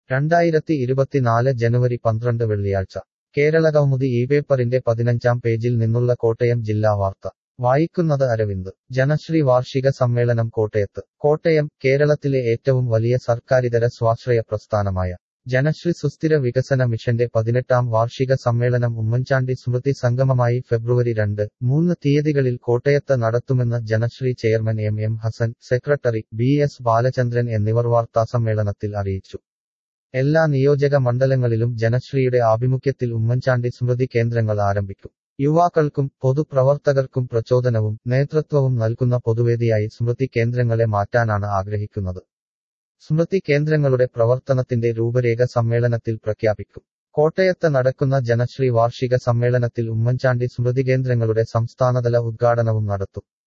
രണ്ടായിരത്തി ഇരുപത്തിനാല് ജനുവരി പന്ത്രണ്ട് വെള്ളിയാഴ്ച കേരളകൗമുദി ഈ പേപ്പറിന്റെ പതിനഞ്ചാം പേജിൽ നിന്നുള്ള കോട്ടയം ജില്ലാ വാർത്ത വായിക്കുന്നത് അരവിന്ദ് ജനശ്രീ വാർഷിക സമ്മേളനം കോട്ടയത്ത് കോട്ടയം കേരളത്തിലെ ഏറ്റവും വലിയ സർക്കാരിതര സ്വാശ്രയ പ്രസ്ഥാനമായ ജനശ്രീ സുസ്ഥിര വികസന മിഷന്റെ പതിനെട്ടാം വാർഷിക സമ്മേളനം ഉമ്മൻചാണ്ടി സ്മൃതി സംഗമമായി ഫെബ്രുവരി രണ്ട് മൂന്ന് തീയതികളിൽ കോട്ടയത്ത് നടത്തുമെന്ന് Janasree chairman M M Hasan secretary B S Balachandran എന്നിവർ വാർത്താസമ്മേളനത്തിൽ അറിയിച്ചു എല്ലാ നിയോജക മണ്ഡലങ്ങളിലും ജനശ്രീയുടെ ആഭിമുഖ്യത്തിൽ ഉമ്മൻചാണ്ടി സ്മൃതി കേന്ദ്രങ്ങൾ ആരംഭിക്കും യുവാക്കൾക്കും പൊതുപ്രവർത്തകർക്കും പ്രചോദനവും നേതൃത്വവും നൽകുന്ന പൊതുവേദിയായി സ്മൃതി കേന്ദ്രങ്ങളെ മാറ്റാനാണ് ആഗ്രഹിക്കുന്നത് സ്മൃതി കേന്ദ്രങ്ങളുടെ പ്രവർത്തനത്തിന്റെ രൂപരേഖ സമ്മേളനത്തിൽ പ്രഖ്യാപിക്കും കോട്ടയത്ത് നടക്കുന്ന ജനശ്രീ വാർഷിക സമ്മേളനത്തിൽ ഉമ്മൻചാണ്ടി സ്മൃതി കേന്ദ്രങ്ങളുടെ സംസ്ഥാനതല ഉദ്ഘാടനവും നടത്തും